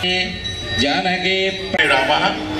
జానకీ రామ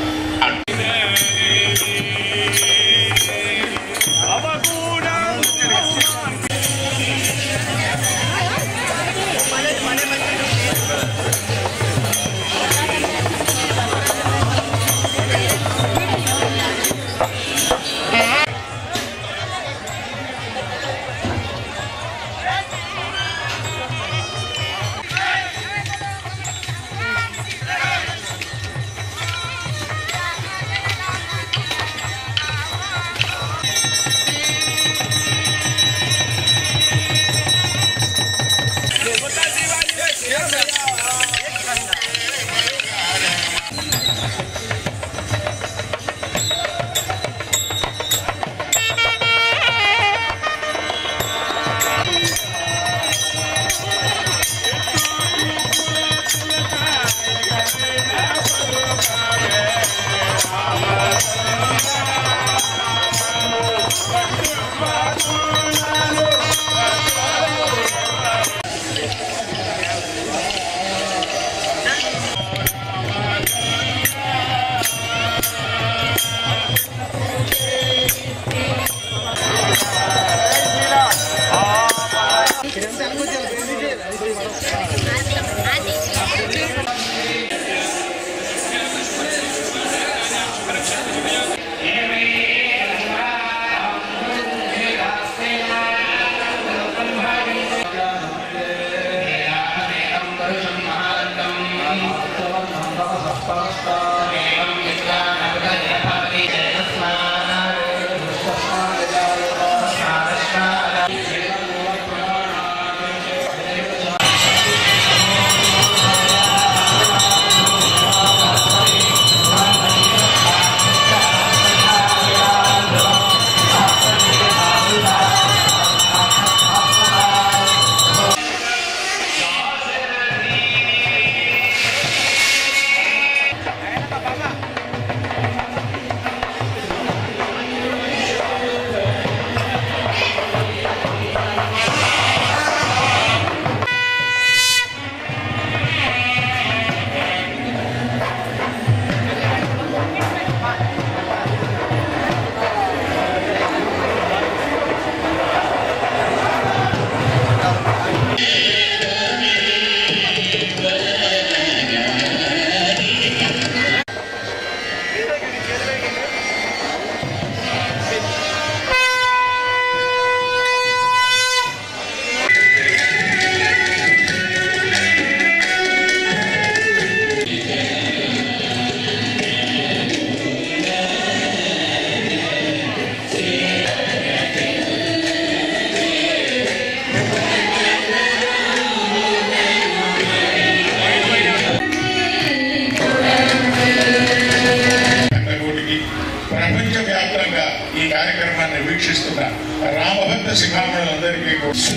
కోటికి ప్రపంచ వ్యాప్తంగా ఈ కార్యక్రమాన్ని వీక్షిస్తున్న రామభక్త శిఖామణులందరికీ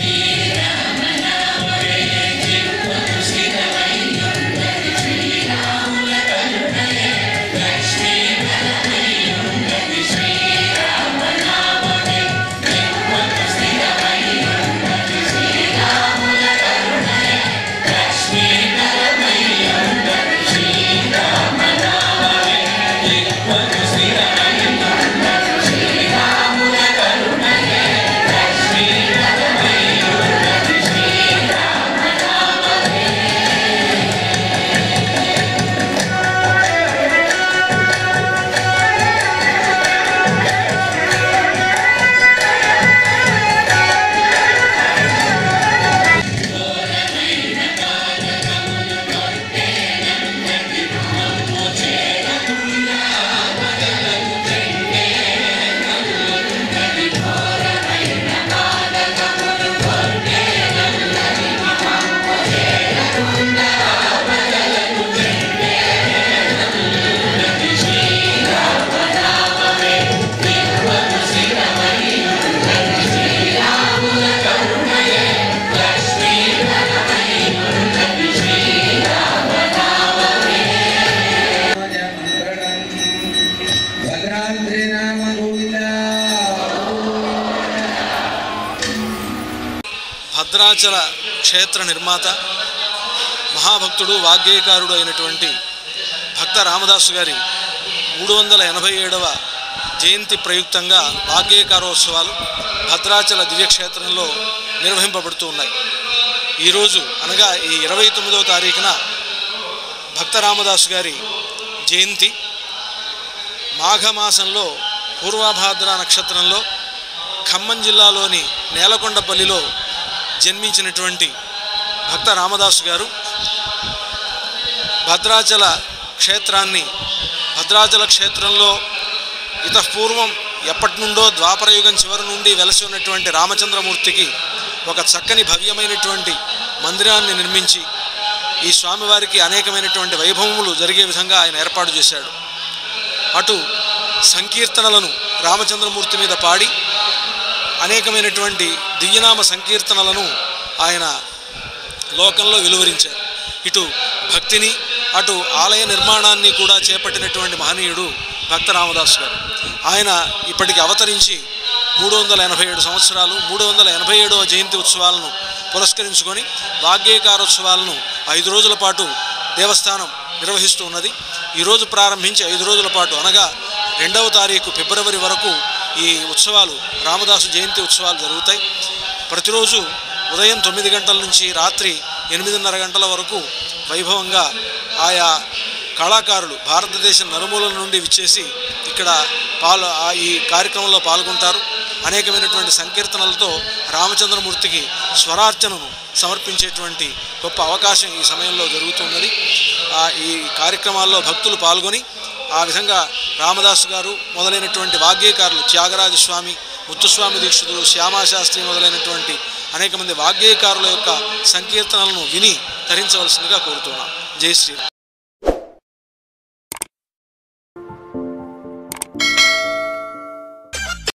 కూడా భద్రాద్రి రామ గోవింద భద్రాచల క్షేత్ర నిర్మాత మహాభక్తుడు వాగ్గేయకారుడు అయినటువంటి భక్త రామదాసు గారి మూడు వందల ఎనభై ఏడవ జయంతి ప్రయుక్తంగా వాగ్గేయకారోత్సవాలు భద్రాచల దివ్యక్షేత్రంలో నిర్వహింపబడుతూ ఉన్నాయి ఈరోజు అనగా ఈ ఇరవై తొమ్మిదవ తారీఖున భక్త రామదాసు గారి జయంతి మాఘమాసంలో పూర్వభాద్ర నక్షత్రంలో ఖమ్మం జిల్లాలోని నేలకొండపల్లిలో జన్మించినటువంటి భక్త రామదాసు గారు భద్రాచల క్షేత్రాన్ని భద్రాచల క్షేత్రంలో ఇతపూర్వం ఎప్పటి నుండో ద్వాపరయుగం చివరి నుండి వెలసి ఉన్నటువంటి రామచంద్రమూర్తికి ఒక చక్కని భవ్యమైనటువంటి మందిరాన్ని నిర్మించి ఈ స్వామివారికి అనేకమైనటువంటి వైభవములు జరిగే విధంగా ఆయన ఏర్పాటు చేశాడు అటు సంకీర్తనలను రామచంద్రమూర్తి మీద పాడి అనేకమైనటువంటి దివ్యనామ సంకీర్తనలను ఆయన లోకంలో వెలువరించారు ఇటు భక్తిని అటు ఆలయ నిర్మాణాన్ని కూడా చేపట్టినటువంటి మహనీయుడు భక్త రామదాస్ గారు ఆయన ఇప్పటికి అవతరించి మూడు వందల ఎనభై ఏడు సంవత్సరాలు మూడు వందల ఎనభై ఏడవ జయంతి ఉత్సవాలను పురస్కరించుకొని వాగ్గేయకారోత్సవాలను ఐదు రోజుల పాటు దేవస్థానం నిర్వహిస్తూ ఉన్నది ఈరోజు ప్రారంభించి ఐదు రోజుల పాటు అనగా రెండవ తారీఖు ఫిబ్రవరి వరకు ఈ ఉత్సవాలు రామదాసు జయంతి ఉత్సవాలు జరుగుతాయి ప్రతిరోజు ఉదయం తొమ్మిది గంటల నుంచి రాత్రి ఎనిమిదిన్నర గంటల వరకు వైభవంగా ఆయా కళాకారులు భారతదేశం నలుమూలల నుండి విచ్చేసి ఇక్కడ పాలు ఆ ఈ కార్యక్రమంలో పాల్గొంటారు అనేకమైనటువంటి సంకీర్తనలతో రామచంద్రమూర్తికి స్వరార్చనను సమర్పించేటువంటి గొప్ప అవకాశం ఈ సమయంలో జరుగుతున్నది ఆ ఈ కార్యక్రమాల్లో భక్తులు పాల్గొని ఆ విధంగా రామదాసు గారు మొదలైనటువంటి వాగ్గేయకారులు త్యాగరాజ స్వామి ముత్తుస్వామి దీక్షితులు శ్యామాశాస్త్రి మొదలైనటువంటి అనేక మంది వాగ్గేయకారుల యొక్క సంకీర్తనలను విని తరించవలసిందిగా కోరుతున్నాం జై శ్రీరామ్